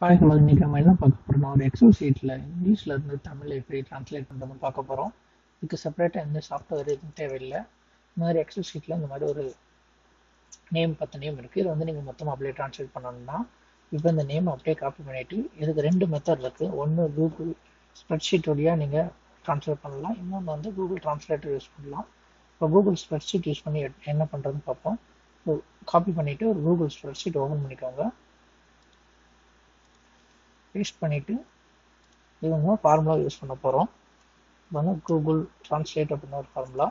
hi hello இன்னைக்கு நம்ம என்ன பார்க்க போறோம்னா ஒரு எக்ஸல் ஷீட்டில் இங்கிலீஷ்ல இருந்து தமிழ் எப்படி ட்ரான்ஸ்லேட் பண்ணுறதுன்னு பார்க்க போகிறோம் இதுக்கு செப்பரேட்டாக எந்த சாஃப்ட்வேர் எதுவும் தேவையில்லை இந்த மாதிரி எக்ஸல் ஷீட்டில் இந்த மாதிரி ஒரு நேம் பத்து நேம் இருக்குது இது வந்து நீங்கள் மொத்தமாக அப்படியே ட்ரான்ஸ்லேட் பண்ணணும்னா இப்போ இந்த நேம் அப்படியே காப்பி பண்ணிவிட்டு இதுக்கு ரெண்டு மெத்தட் இருக்குது ஒன்று கூகுள் ஸ்ப்ரெட்ஷீட் வழியாக நீங்கள் ட்ரான்ஸ்லேட் பண்ணலாம் இன்னொன்று வந்து கூகுள் ட்ரான்ஸ்லேட்டர் யூஸ் பண்ணலாம் இப்போ கூகுள் ஸ்ப்ரெட்ஷீட் யூஸ் பண்ணி என்ன பண்ணுறதுன்னு பார்ப்போம் காப்பி பண்ணிவிட்டு ஒரு கூகுள் ஸ்ப்ரெட்ஷீட் ஓப்பன் பண்ணிக்கோங்க பேஸ்ட் பண்ணிவிட்டு இது வந்து ஃபார்முலா யூஸ் பண்ண போகிறோம் இப்போ வந்து கூகுள் ட்ரான்ஸ்லேட் அப்படின்னு ஒரு ஃபார்முலா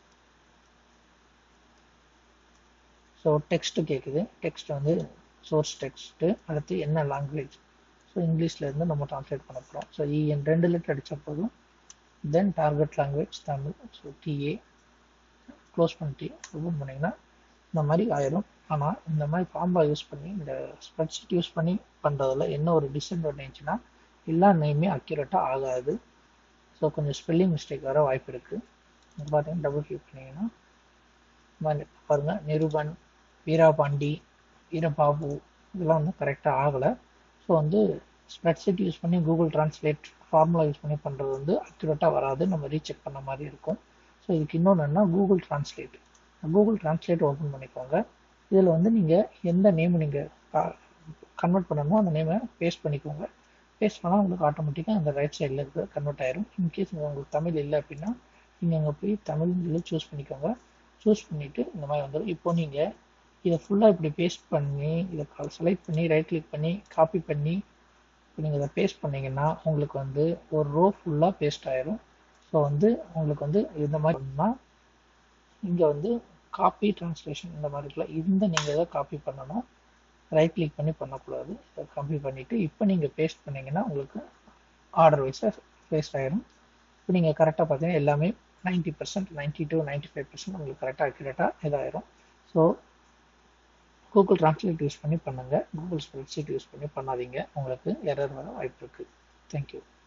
ஸோ டெக்ஸ்ட்டு கேட்குது டெக்ஸ்ட் வந்து சோர்ஸ் டெக்ஸ்ட்டு அடுத்து என்ன லாங்குவேஜ் ஸோ இங்கிலீஷ்லேருந்து நம்ம ட்ரான்ஸ்லேட் பண்ண போகிறோம் ஸோ இஎன் ரெண்டு லெட்டர் அடித்தா போதும் then target language Tamil so TA close பண்ணிட்டு ஓப்பன் பண்ணிங்கன்னா இந்த மாதிரி ஆயிரும் ஆனால் இந்த மாதிரி ஃபார்முலா யூஸ் பண்ணி இந்த ஸ்ப்ரெட்ஷீட் யூஸ் பண்ணி பண்ணுறதுல என்ன ஒரு டிஸ்அட்வான்டேஜ்னா எல்லா நேமே அக்யூரேட்டாக ஆகாது ஸோ கொஞ்சம் ஸ்பெல்லிங் மிஸ்டேக் வர வாய்ப்பு இருக்குது இங்கே பார்த்தீங்கன்னா டபுள் கிளிக் பண்ணிங்கன்னா பாருங்கள் நிருபன் வீராபாண்டி வீரபாபு இதெல்லாம் வந்து கரெக்டாக ஆகலை ஸோ வந்து ஸ்ப்ரெட்ஷீட் யூஸ் பண்ணி கூகுள் டிரான்ஸ்லேட் ஃபார்முலா யூஸ் பண்ணி பண்ணுறது வந்து அக்யூரேட்டாக வராது நம்ம ரீசெக் பண்ண மாதிரி இருக்கும் ஸோ இதுக்கு இன்னொன்று என்ன Google translate Google translate open பண்ணிக்கோங்க இதில் வந்து நீங்கள் எந்த நேம் நீங்கள் கன்வெர்ட் பண்ணணுமோ அந்த நேமை பேஸ்ட் பண்ணிக்கோங்க பேஸ்ட் பண்ணால் உங்களுக்கு ஆட்டோமேட்டிக்காக அந்த ரைட் சைடில் இருக்க கன்வெர்ட் ஆயிரும் இன்கேஸ் உங்களுக்கு தமிழ் இல்லை அப்படின்னா நீங்கள் அங்கே போய் தமிழ் சூஸ் பண்ணிக்கோங்க சூஸ் பண்ணிவிட்டு இந்த மாதிரி வந்துடும் இப்போ நீங்கள் இதை ஃபுல்லாக இப்படி பேஸ்ட் பண்ணி இதை செலக்ட் பண்ணி ரைட் கிளிக் பண்ணி காப்பி பண்ணி இப்போ நீங்கள் இதை பேஸ்ட் பண்ணிங்கன்னா உங்களுக்கு வந்து ஒரு ரோ ஃபுல்லாக பேஸ்ட் ஆயிரும் ஸோ வந்து உங்களுக்கு வந்து இந்த மாதிரி பண்ணால் இங்கே வந்து காப்பி டிரான்ஸ்லேஷன் இந்த மாதிரி இருக்குல்ல இந்த நீங்கள் இதை காப்பி பண்ணணும் ரைட் கிளிக் பண்ணி பண்ணக்கூடாது இதை காப்பி பண்ணிவிட்டு இப்போ நீங்கள் பேஸ்ட் பண்ணிங்கன்னா உங்களுக்கு ஆர்டர் வைஸாக பேஸ்ட் ஆகிடும் இப்போ நீங்கள் கரெக்டாக பார்த்தீங்கன்னா எல்லாமே ninety percent ninety two ninety five percent உங்களுக்கு கரெக்டாக அக்யூரேட்டாக இதாயிரும் ஸோ கூகுள் டிரான்ஸ்லேட் யூஸ் பண்ணி பண்ணுங்கள் கூகுள் ஸ்ப்ரெட்ஷீட் யூஸ் பண்ணி பண்ணாதீங்க உங்களுக்கு எரர் வர வாய்ப்பு இருக்குது தேங்க்யூ